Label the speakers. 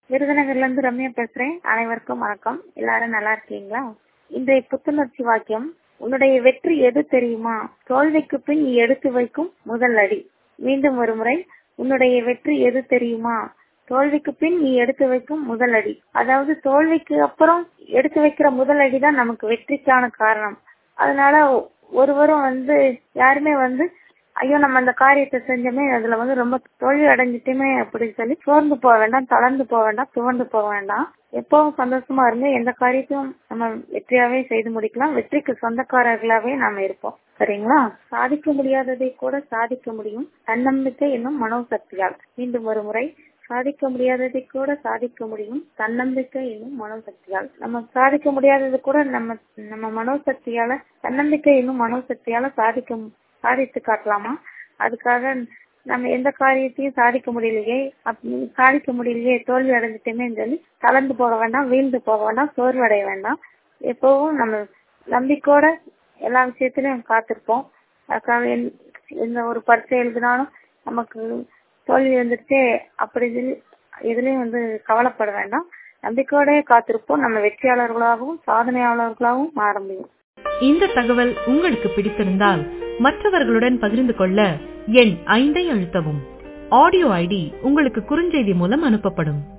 Speaker 1: விருதுநகர்ல இருந்து ரம்யா பேசுறேன் அனைவருக்கும் வணக்கம் எல்லாரும் நல்லா இருக்கீங்களா இன்றைய புத்துணர்ச்சி வாக்கியம் உன்னுடைய வெற்றி எது தெரியுமா தோல்விக்கு பின் நீ எடுத்து வைக்கும் முதல் அடி மீண்டும் ஒரு முறை உன்னுடைய வெற்றி எது தெரியுமா தோல்விக்கு பின் நீ எடுத்து வைக்கும் முதல் அடி அதாவது தோல்விக்கு அப்புறம் எடுத்து வைக்கிற முதல் அடி தான் நமக்கு வெற்றிக்கான காரணம் அதனால ஒருவரும் வந்து யாருமே வந்து ஐயோ நம்ம அந்த காரியத்தை செஞ்சோமே அதுல வந்து ரொம்ப தோல்வி அடைஞ்சிட்டுமே அப்படின்னு சொல்லி சோர்ந்து போக வேண்டாம் தளர்ந்து போக வேண்டாம் துவண்டு போக வேண்டாம் எப்பவும் சந்தோஷமா இருங்க எந்த காரியத்தையும் நம்ம வெற்றியாவே செய்து முடிக்கலாம் வெற்றிக்கு சொந்தக்காரர்களாவே நாம இருப்போம் சரிங்களா சாதிக்க முடியாததை கூட சாதிக்க முடியும் தன்னம்பிக்கை என்னும் மனோசக்தியால் மீண்டும் ஒரு முறை சாதிக்க முடியாததை கூட சாதிக்க முடியும் தன்னம்பிக்கை என்னும் மனோசக்தியால் நம்ம சாதிக்க முடியாதது கூட நம்ம நம்ம மனோசக்தியால தன்னம்பிக்கை என்னும் மனோசக்தியால சாதிக்க சாதித்து காட்டலாமா அதுக்காக நம்ம எந்த காரியத்தையும் சாதிக்க முடியலையே சாதிக்க முடியலையே தோல்வி அடைஞ்சிட்டோமே சொல்லி கலந்து போக வேண்டாம் வீழ்ந்து போக வேண்டாம் சோர்வடைய வேண்டாம் எப்பவும் நம்ம நம்பிக்கையோட எல்லா விஷயத்திலையும் காத்திருப்போம் அதுக்காக எந்த ஒரு பரீட்சை எழுதினாலும் நமக்கு தோல்வி வந்துருச்சே அப்படி சொல்லி எதுலயும் வந்து கவலைப்பட வேண்டாம் நம்பிக்கையோட காத்திருப்போம் நம்ம வெற்றியாளர்களாகவும் சாதனையாளர்களாகவும் மாற முடியும்
Speaker 2: இந்த தகவல் உங்களுக்கு பிடித்திருந்தால் மற்றவர்களுடன் பகிர்ந்து கொள்ள எண் ஐந்தை அழுத்தவும் ஆடியோ ஐடி உங்களுக்கு குறுஞ்செய்தி மூலம் அனுப்பப்படும்